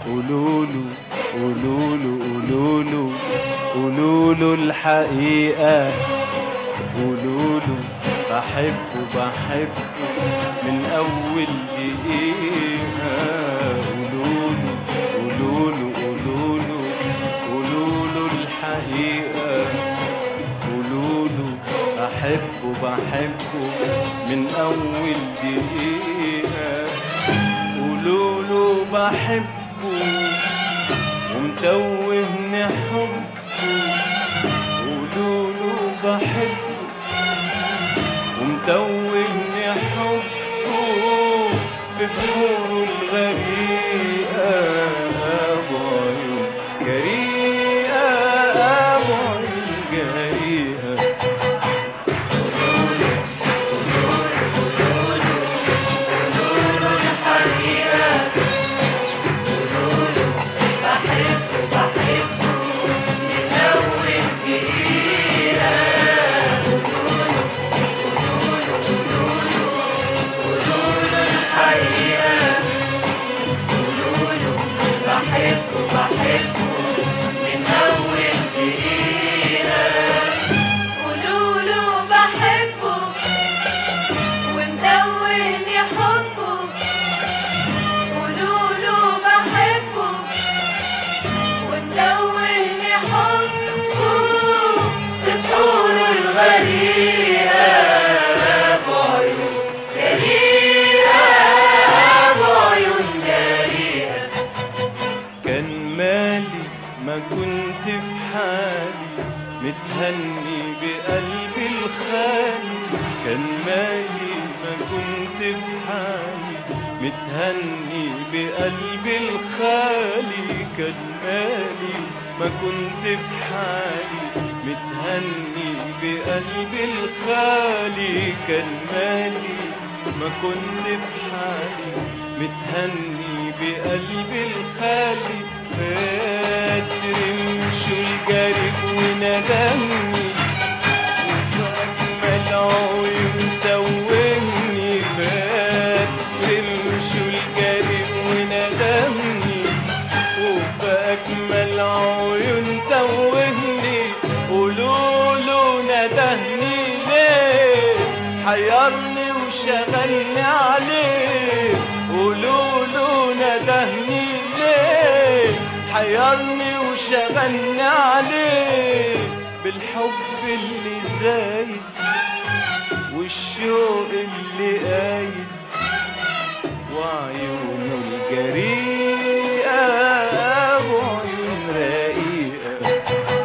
قولوله قولوله قولوله قولوله الحقيقة قولوله بحبه بحبه من أول دقيقة قولوله قولوله قولوله قولوله الحقيقة قولوله بحبه بحبه من أول دقيقة قولوله بحبه ومتوهني حبه قولوله بحبه ومتوهني حبه ببحوره الغريقة أبو عيون جريئة أبو عيون جريئة بحبه بحبه من أول دقيقة قولوله قولوله قولوله قولوله الحقيقة قولوله بحبه بحبه من أول دقيقة قولوله بحبه ومدوني حبه قولوله بحبه ومدوني حبه في طول الغريقة بعيون جريئة بعيون جريئة كان مالي ما كنت في حالي متهني بقلبي الخالي كان مالي ما كنت في حالي متهني بقلبي الخالي كان مالي ما كنت في حالي متهني بقلبي الخالي كان مالي ما كنت في حالي متهني بقلبي الخالي فاتر مشو الجارب وندمني وأجمل عيون توهني فاتر مشو الجارب وندمني وبأجمل عيون توهني قولوله ندهني ليه حيرني وشغلني عليه قولوله ندهني ليه حيرني وشغلني عليه بالحب اللي زايد والشوق اللي قايد وعيونه الجريئة أبو عيون رقيقة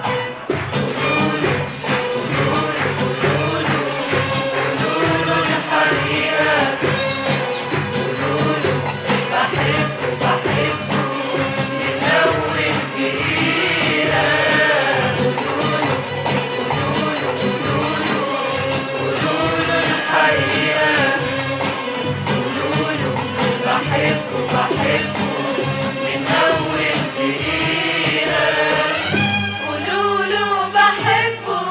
بحبه بحبه من أول دقيقة قولوله قولوله قولوله قولوله الحقيقة قولوله بحبه بحبه من أول دقيقة قولوله بحبه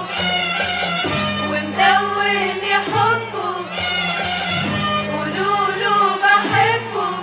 ومدوني حبه قولوله بحبه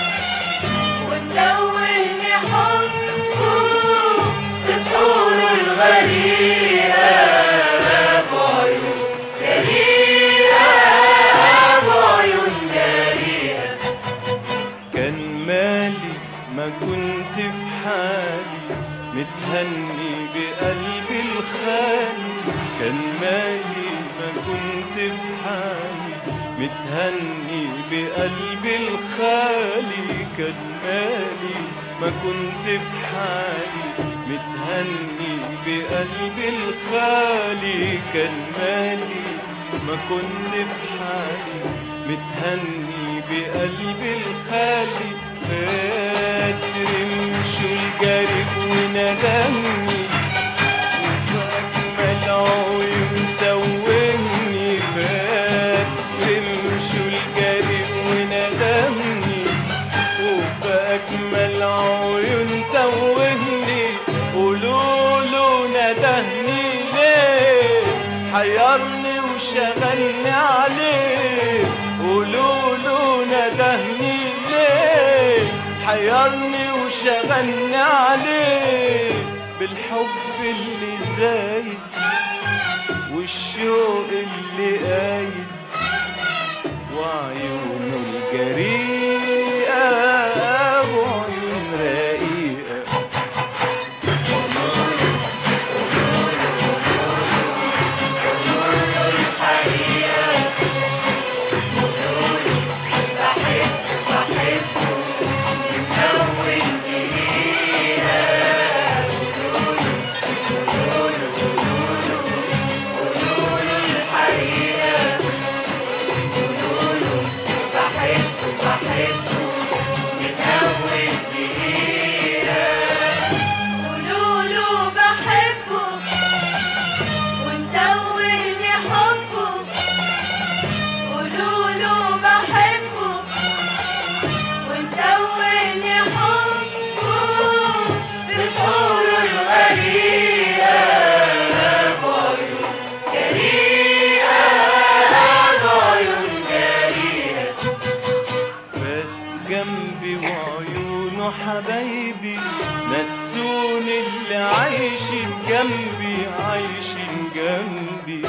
ومدوني حبه في طول الغريقة بعيون جريئة بعيون جريئة كان مالي ما كنت في حالي متهني بقلبي الخالي كان مالي ما كنت في حالي متهني بقلبي الخالي كان مالي ما كنت في حالي متهني بقلبي الخالي كان مالي ما كنت في حالي متهني بقلبي الخالي فاتر مشو الجارب وندمني وأجمل عيون توهني فاتر مشو الجارب وندمني وبأجمل عيون توهني قولوله ندهني ليه حيرني وشغلني عليه قولوله ندهني ليه حيرني وشغلني عليه بالحب اللي زايد والشوق اللي قايد وعيونه الجريئة وعيون رقيقة قولوا له بحبه وندورني حبه قولوا له بحبه وندورني حبه في الحور الغريبة بعيون جريئة بعيون جريئة فات جنبي وعيونه حبايبي نسوني اللي عايشين جنبي عايشين جنبي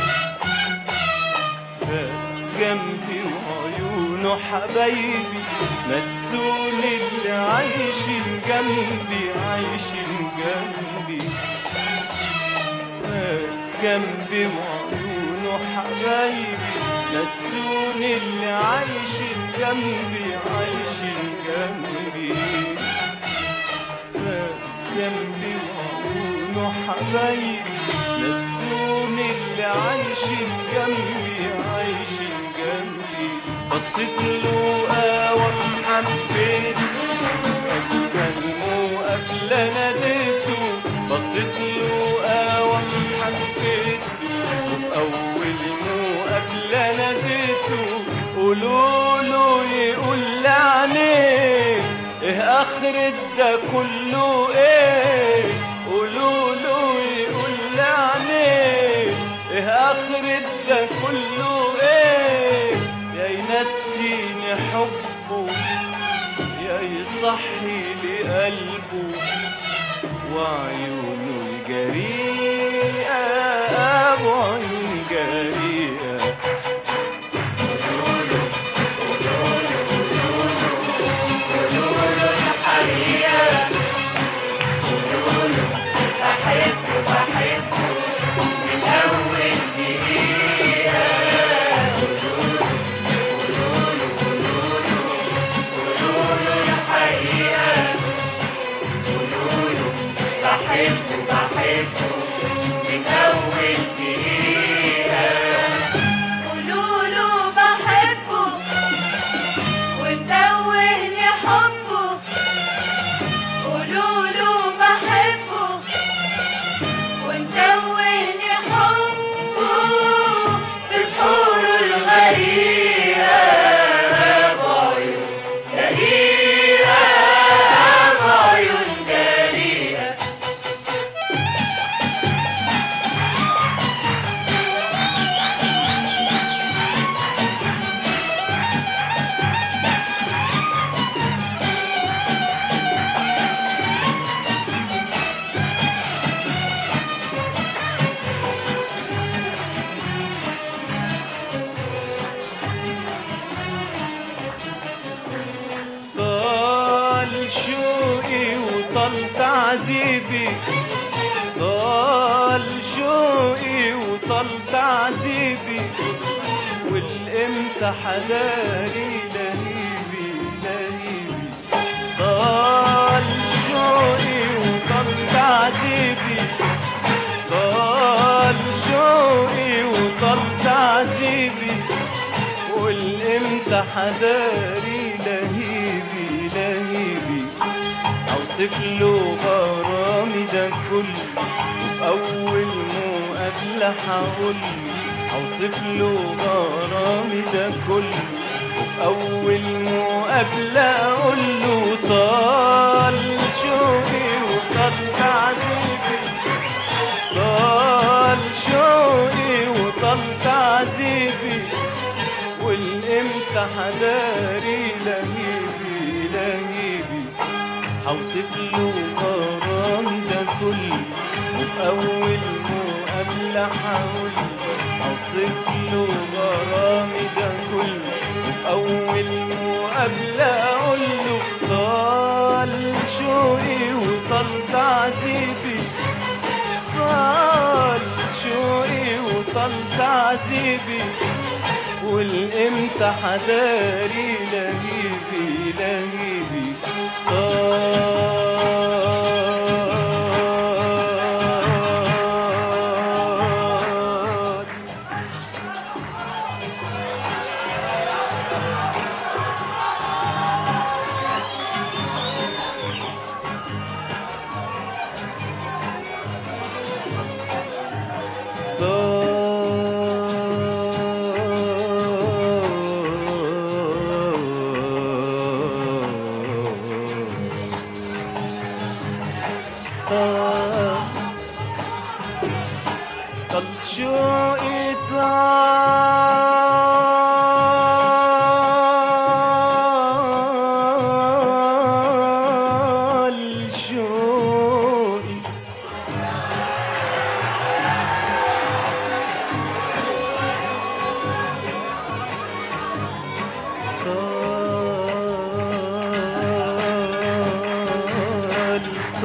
فات جنبي وعيونه حبايبي نسوني اللي عايشين جنبي عايشين جنبي جنبي وعيونه حبايبي نسوني اللي عايشين جنبي عايشين جنبي جنبي وعيونه حبايبي نسوني اللي عايشين جنبي عايشين جنبي بصيت له قوام حبيت أجمل مقابلة ناديته بصيت له قوام حبيته وأول مقابلة ناديته قولوا له يقول لعنيه ايه اخرة ده كله ايه قولوا له يقول لعنيه ايه اخرة ده كله ايه يا ينسيني حبه يا يصحي لي قلبه وعيونه الجريئة وعيون جريئة بحبه بحبه من أول دقيقة قولوله قولوله قولوله الحقيقة قولوله بحبه بحبه من أول دقيقة قولوله بحبه وندوهني حبه قولوله بحبه وندوهني حبه في الحور الغريبة بعيون جريئة بعيون جريئة طال شوقي وطال تعذيبي طال شوقي وطال تعذيبي والامتى حداري لهيبي لهيبي طال شوقي وطال تعذيبي طال شوقي وطال تعذيبي والامتى حداري لهيبي لهيبي اوصف له غرامي ده كله وفي اول مقابله هقول اوصف له غرامي ده كله وفي اول مقابله اقول له طال شوقي وطال تعذيبي طال شوقي وطال تعذيبي والامتى حداري لهيبي لهيبي اوصف له غرامي ده كله وفي اول مقابلة حاول اوصف له غرامي ده كله وفي اول مقابلة اقول له طال شوقي وطال تعذيبي طال شوقي وطال تعذيبي والامتى حداري لهيبي لهيبي طال طل شوقي طال شوقي طال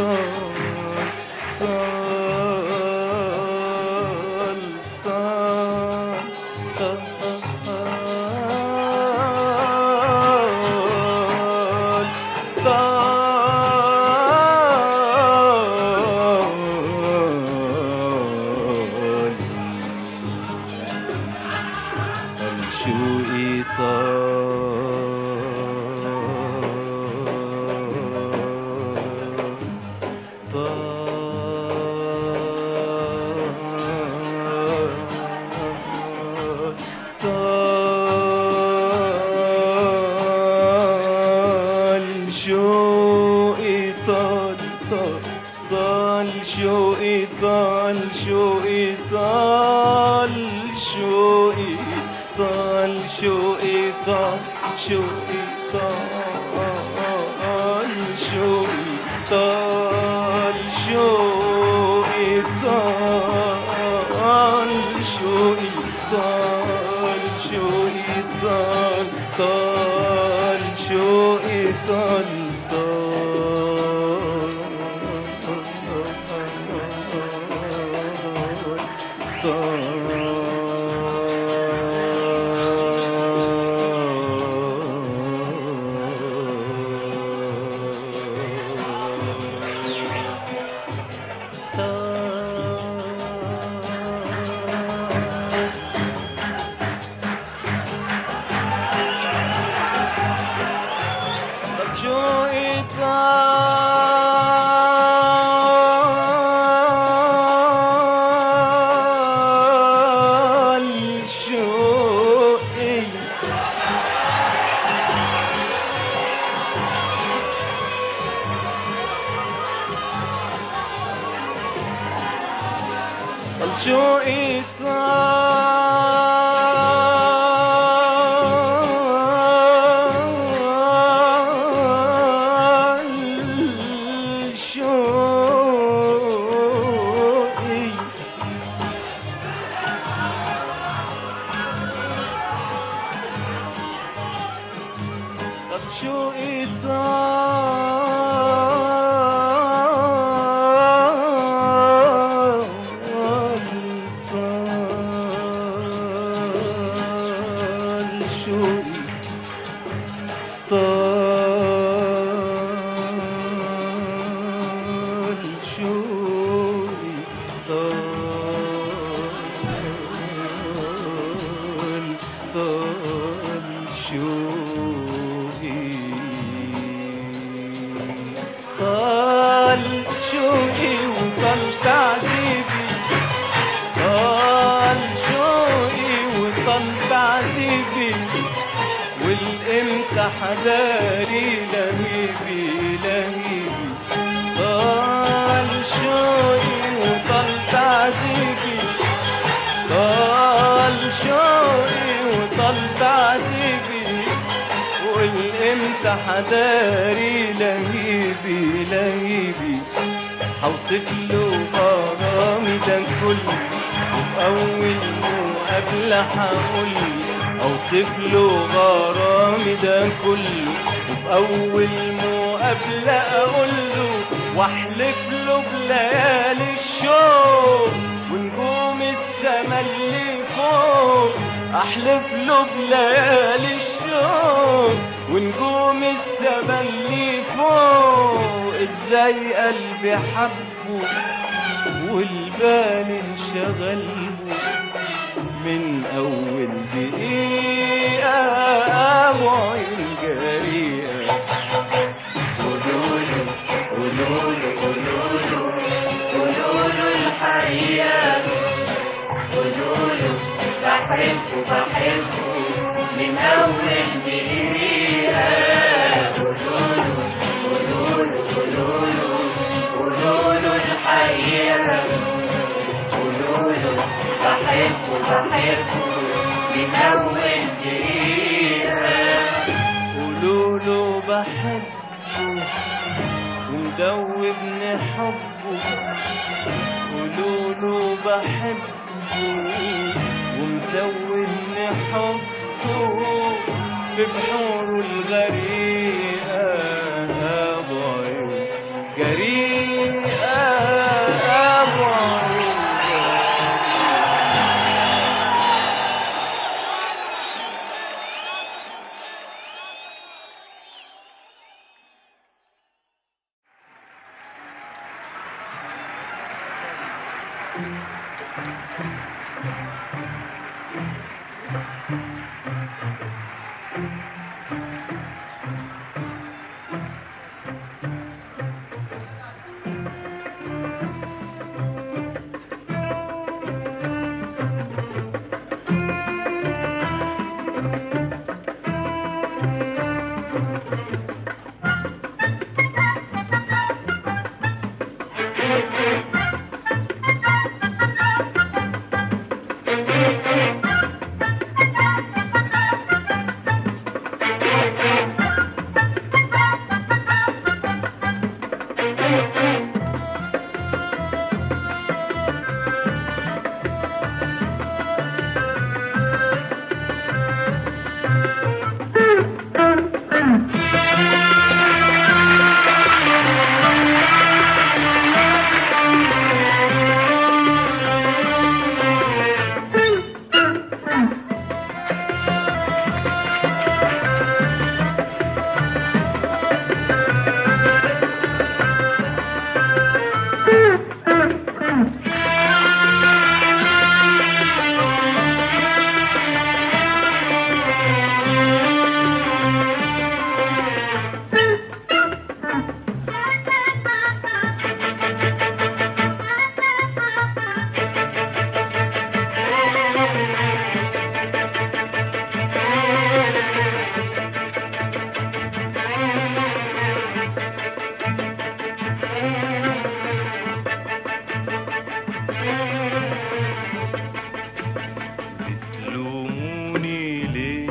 طال طال طال طال طال الشوقي طال طال شوقي طال طال طال شوقي طال شوقي طال شوقي طال شوقي طال شوقي طال شوقي طال شوقي طال شوقي طال شوقي طال طال شوقي طال طال طب شو إطال شوقي طب شو إطال شوقي طب شو طال شوقي طال شوقي طال طال شوقي طال شوقي وطال تعذيبي طال شوقي وطال تعذيبي والامتى حداري لهيبي لهيبي طال شوقي وطال تعذيبي طال شوقي وطال تعذيبي والامتى افتح داري لهيبي لهيبي حوصف له غرامي ده كله وفي أول مقابلة هقول أوصف له غرامي ده كله وفي أول مقابلة أقول له وأحلف له بليالي الشوق ونجوم السما اللي فوق أحلف له بليالي الشوق ونجوم السما اللي فوق ازاي قلبي حبه والبال انشغل من اول دقيقة وعين جريئة قولوله قولوله قولوله قولوله الحقيقة قولوله بحبه بحبه من أول دقيقة قولوله قولوله قولوله قولوله الحقيقة قولوله بحبه بحبه من أول دقيقة قولوا له بحبه ومدوبني حبه قولوا له بحبه ومدوبني حبه في بحوره الغريقة أبو عيون جريئة أبو عيون بتلوموني ليه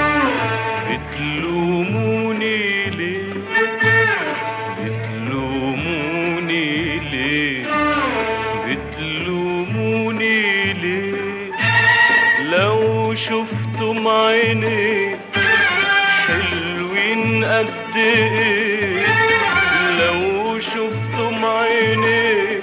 بتلوموني ليه بتلوموني ليه بتلوموني ليه لو شفتم عيني حلوين قد ايه لو شفتم عيني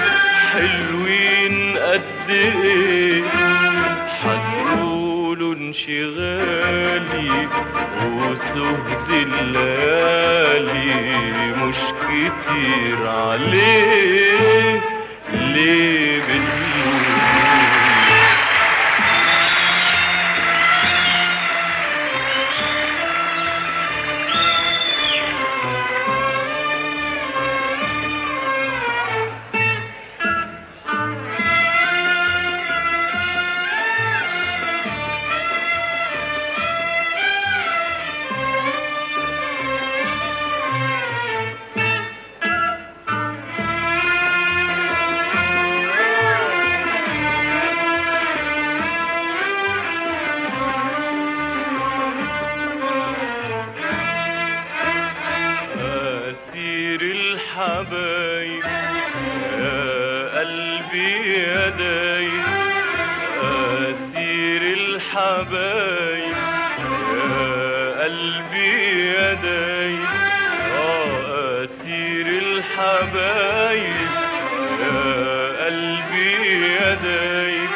حلوين قد ايه هتقولوا انشغالي وسهد الليالي مش كتير عليه ليه بتلوموني الحبايب يا قلبي يا دايب أسير الحبايب يا قلبي يا دايب آه أسير الحبايب يا قلبي يا دايب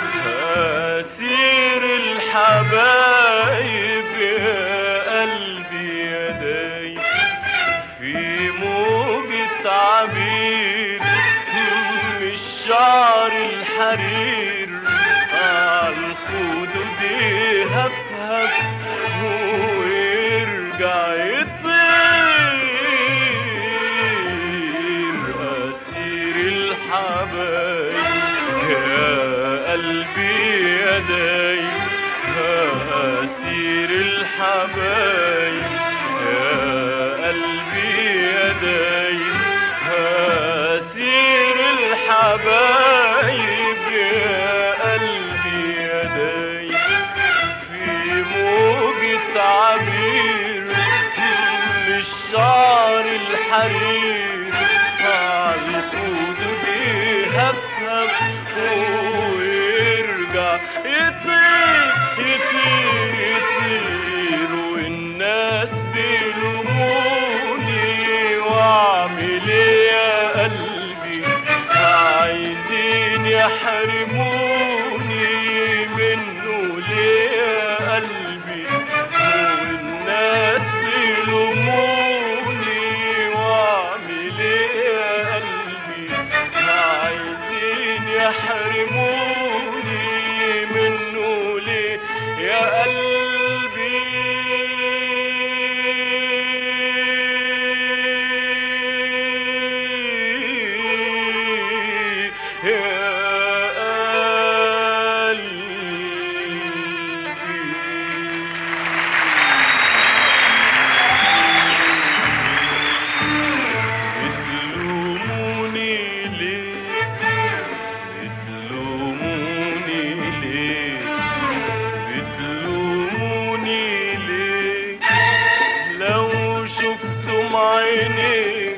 أسير الحبايب يا قلبي يا دايب في موجة عبير من الشعر الحرير عالخدود يهفهف ويرجع يطير أسير الحبايب يا قلبي يا دايب أسير الحبايب يا قلبي يا دايب أسير الحبايب يا قلبي يا دايب في موجة عبير من الشعر الحرير عالخدود يهفهف ويرجع يطير يطير يطير والناس بيلوموني واعمل ايه يا قلبي عايزين يحرموني منه ليه يا قلبي والناس بيلوموني واعمل ايه يا قلبي عايزين يحرموني منه ليه يا قلبي يا بتلوموني ليه بتلوموني ليه بتلوموني ليه لو شفتم عينيك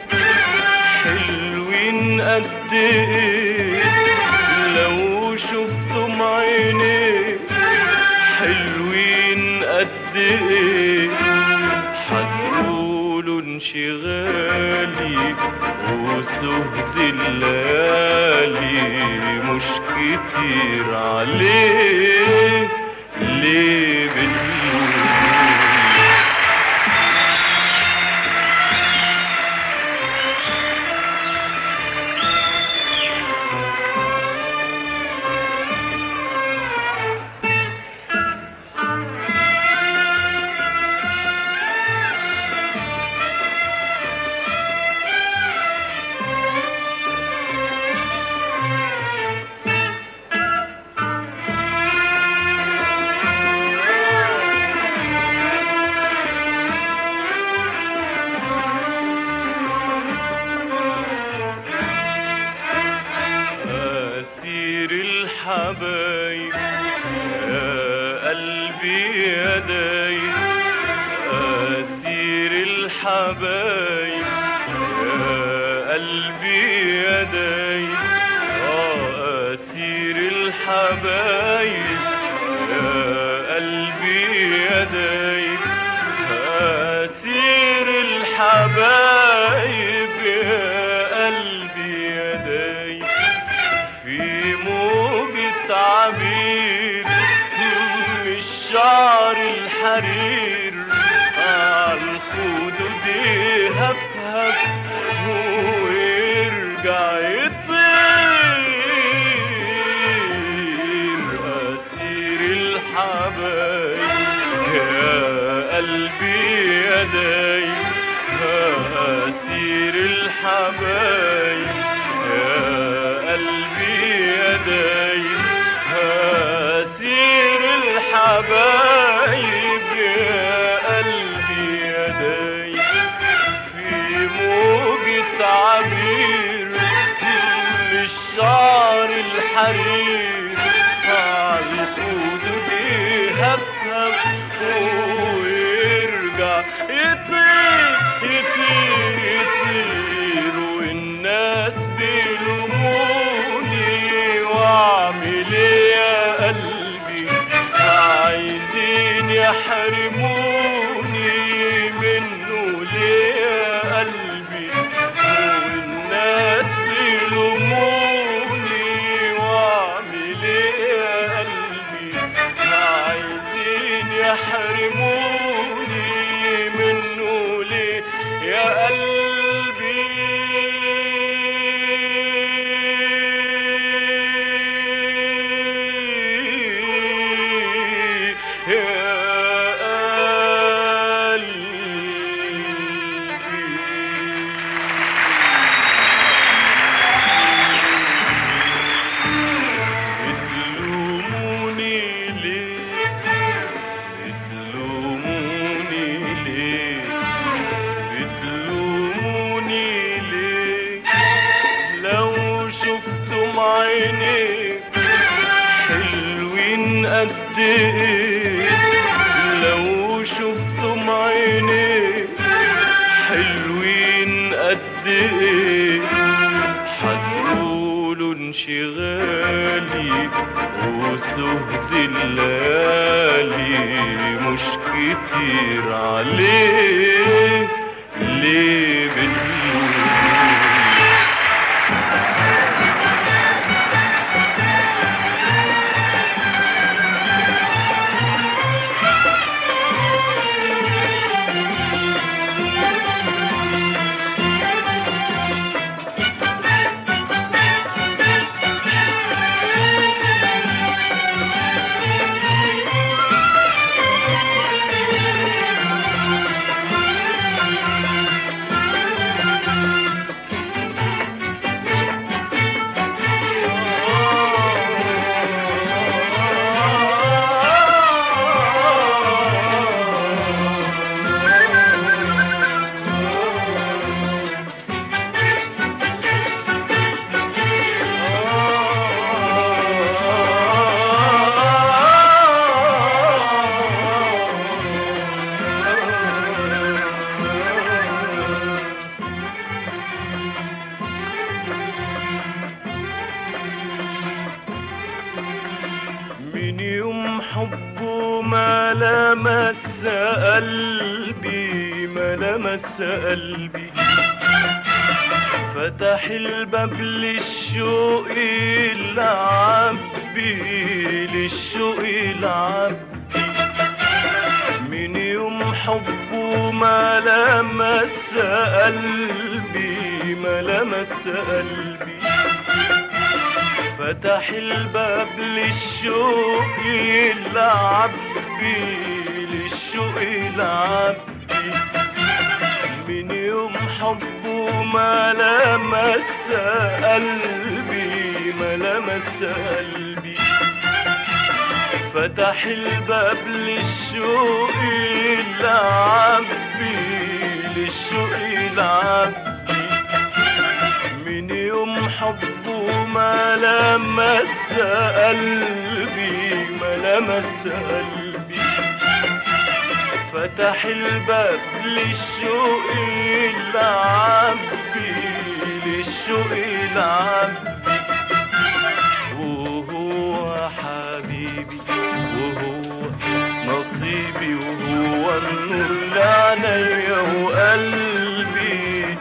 حلوين قد ايه لو شفتم عينيك حلوين قد ايه هتقولوا انشغالي وسهد الليالي مش كتير عليه ليه بتلوموني أسير الحبايب يا قلبي يا دايب أسير الحبايب يا قلبي يا دايب آه أسير الحبايب يا قلبي يا دايب أسير الحبايب يا قلبي يا دايب في موجة عبير من الشعر الحرير عالخدود يهفهف ويرجع يطير أسير الحبايب يا قلبي يا دايب أسير الحبايب يا قلبي يا دايب أسير الحبايب يا قلبي يا دايب في موجة عبير من الشعر الحرير عالخدود يهفهف ويرجع يطير يطير يطير قد ايه لو شفتم عيني حلوين قد ايه هتقولوا انشغالي وسهد الليالي مش كتير عليه ليه بتلومي من يوم حبه ما لمس قلبي ما لمس قلبي فتح الباب للشوق العبي للشوق العبي من يوم حبه ما لمس قلبي ما لمس قلبي فتح الباب للشوق العبي للشوق العبي من يوم حبه ما لمس قلبي ما لمس قلبي فتح الباب للشوق العبي للشوق العبي من يوم حبه ما لمس قلبي ما لمس قلبي فتح الباب للشوق العبي للشوق العبي وهو حبيبي وهو نصيبي وهو النور لعينيا وقلبي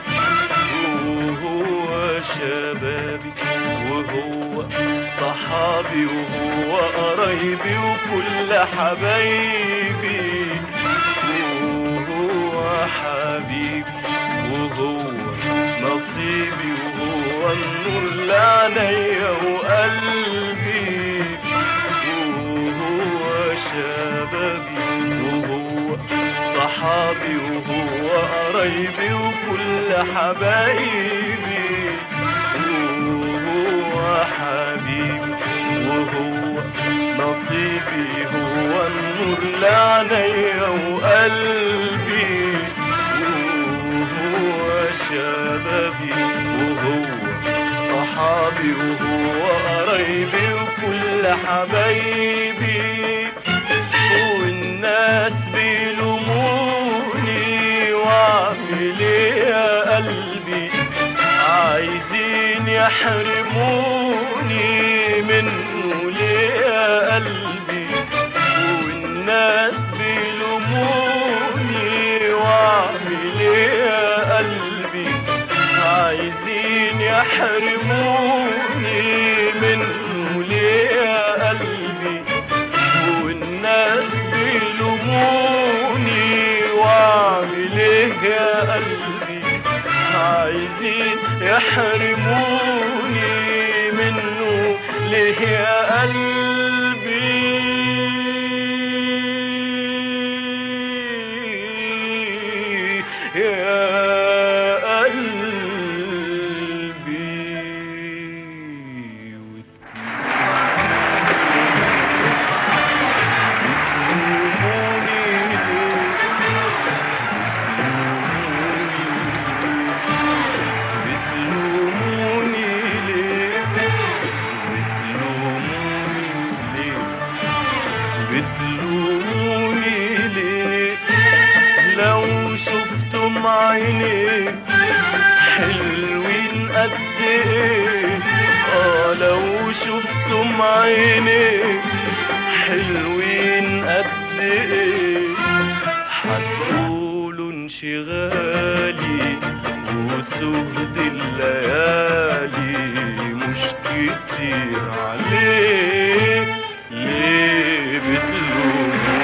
وهو شبابي وهو صحابي وهو قرايبي وكل حبايبي وهو حبيبي وهو نصيبي وهو النور لعينيا وقلبي وهو شبابي وهو صحابي وهو قرايبي وكل حبايبي وهو حبيبي وهو نصيبي هو النور لعينيا وقلبي وهو شبابي وهو صحابي وهو قرايبي وكل حبايبي والناس بيلوموني واعمل ايه يا قلبي عايزين يحرموني منه ليه يا قلبي والناس بيلوموني واعمل ايه يا قلبي عايزين يحرموني منه ليه يا قلبي والناس بيلوموني واعمل ايه يا قلبي عايزين يحرموني منه ليه يا قلبي يا قلبي بتلوموني بتلوموني ليه بتلوموني ليه ايه حلوين قد ايه اه لو شفتم عيني حلوين قد ايه هتقولوا انشغالي وسهد الليالي مش كتير عليه ليه بتلوموني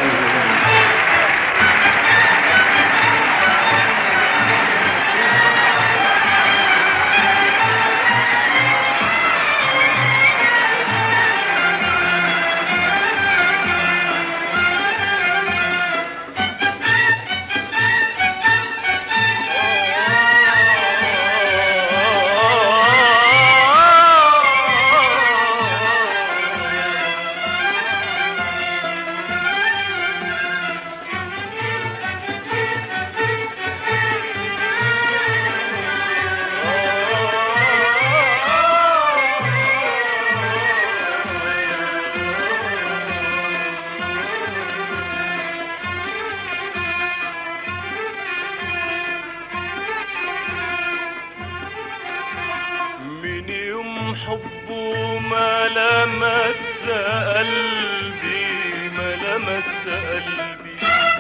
من يوم حبه ما لمس قلبي ما لمس قلبي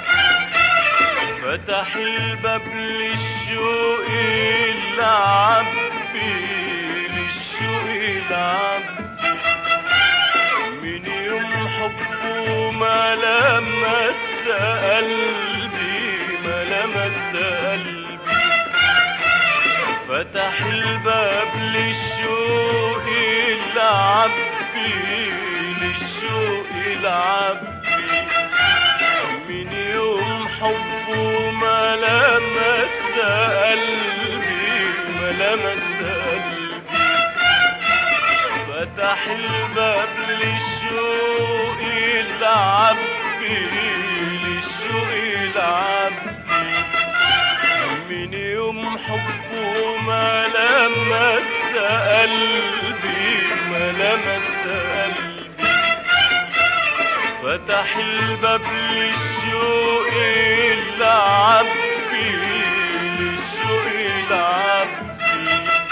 فتح الباب للشوق العبي للشوق العبي من يوم حبه ما لمس قلبي ما لمس قلبي فتح الباب للشوق العبي للشوق العبي من يوم حبه ما لمس قلبي ما لمس قلبي فتح الباب للشوق العبي للشوق العبي من يوم حبه ما لمس قلبي ما لمس قلبي فتح الباب للشوق العبي للشوق العبي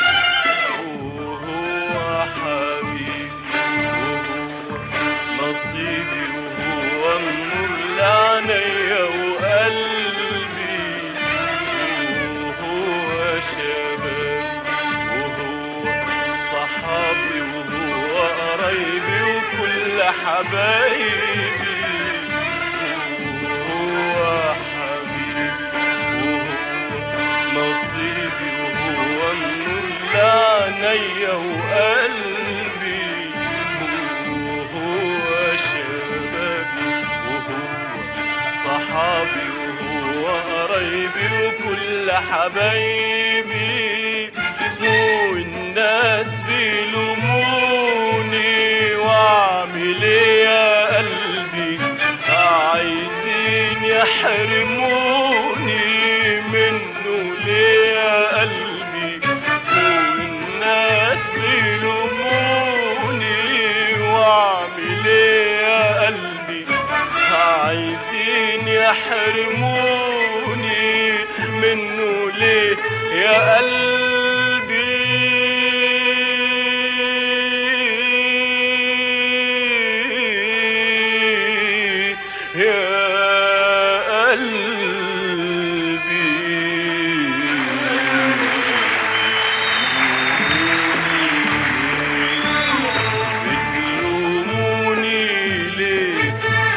وهو حبيبي وهو نصيبي وهو النور لعينيا وقلبي وهو شبابي وهو صحابي وهو قرايبي وكل حبايبي وهو حبيبي وهو نصيبي وهو النور لعينيا وقلبي وهو شبابي وهو صحابي وهو قرايبي وكل حبايبي والناس بيلوموني واعمل ايه يا قلبي عايزين يحرموني منه ليه يا قلبي والناس بيلوموني واعمل ايه يا قلبي عايزين يحرموني منه ليه يا قلبي يا قلبي بتلوموني ليه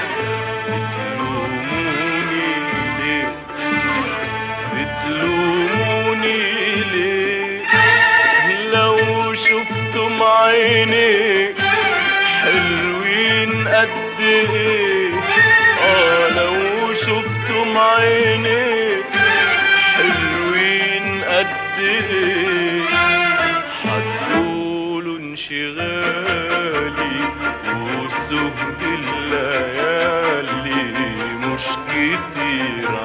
بتلوموني ليه بتلوموني ليه لو شفتم عيني حلوين قد ايه اه لو شفتم عيني حلوين قد ايه هتقولوا انشغالي وسهد الليالي مش كتير